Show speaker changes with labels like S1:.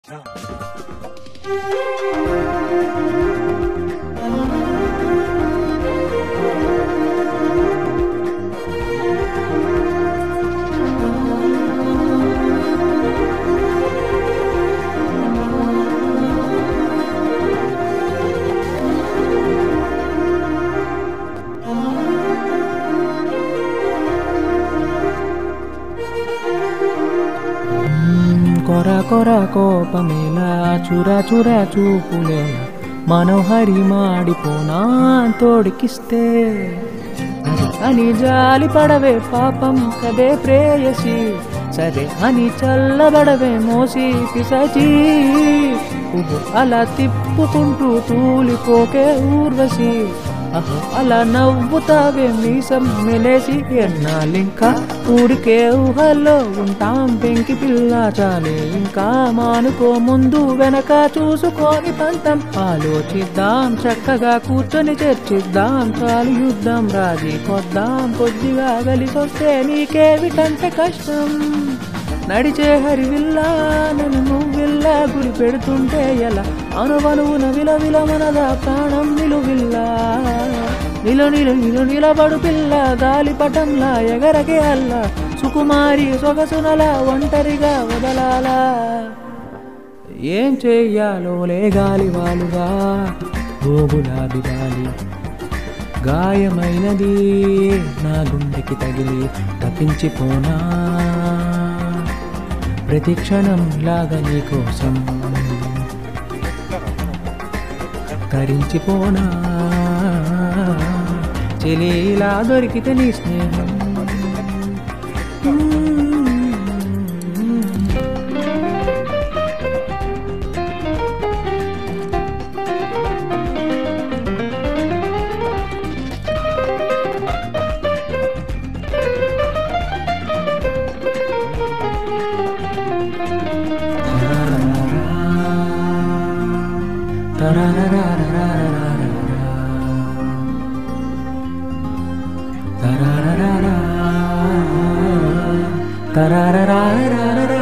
S1: కొర కొర కోపమేలా చుర చుర చూపులేలా మనోహరి మాడిపోనా తోడికిస్తే అని జాలి పడవే పాపం కదే ప్రేయసి సరే అని చల్లబడవే మోసి పిసచి ఉహు అలా తిప్పుకుంటూ తూలిపోకే ఊర్వశి అహో అలా నవ్వుతావే మీసం మెలేసి ఎన్నాళ్ళింకా ఊరికే ఊహల్లో ఉంటాం పెంకి పిల్ల చాలే ఇంకా మానుకో ముందు వెనక చూసుకొని పంతం ఆలోచిద్దాం చక్కగా కూర్చొని చర్చిద్దాం చాలు యుద్ధం రాజీ కొద్దాం కొద్దిగా కలిసొస్తే నీకేమిటంటే కష్టం నడిచే హరివిల్లా నన్ను నువ్విల్లా గురి పెడుతుంటే ఎలా అనువనువున విల మనదా ప్రాణం నిలువిల్లా నిల నిల నిల నిలబడు పిల్ల గాలిపటంలా ఎగరగే అల్ల సుకుమారి సొగసునలా ఒంటరిగా వదలాలా ఏం చెయ్యాలో లేగాలి వాలుగా గోగులాబి గాలి గాయమైనది నా గుండెకి తగిలి తప్పించిపోనా ప్రతి క్షణం లాగా నీ కోసం తరించిపోనా చెలీలా దొరికితే నీ స్నేహం తరారరారా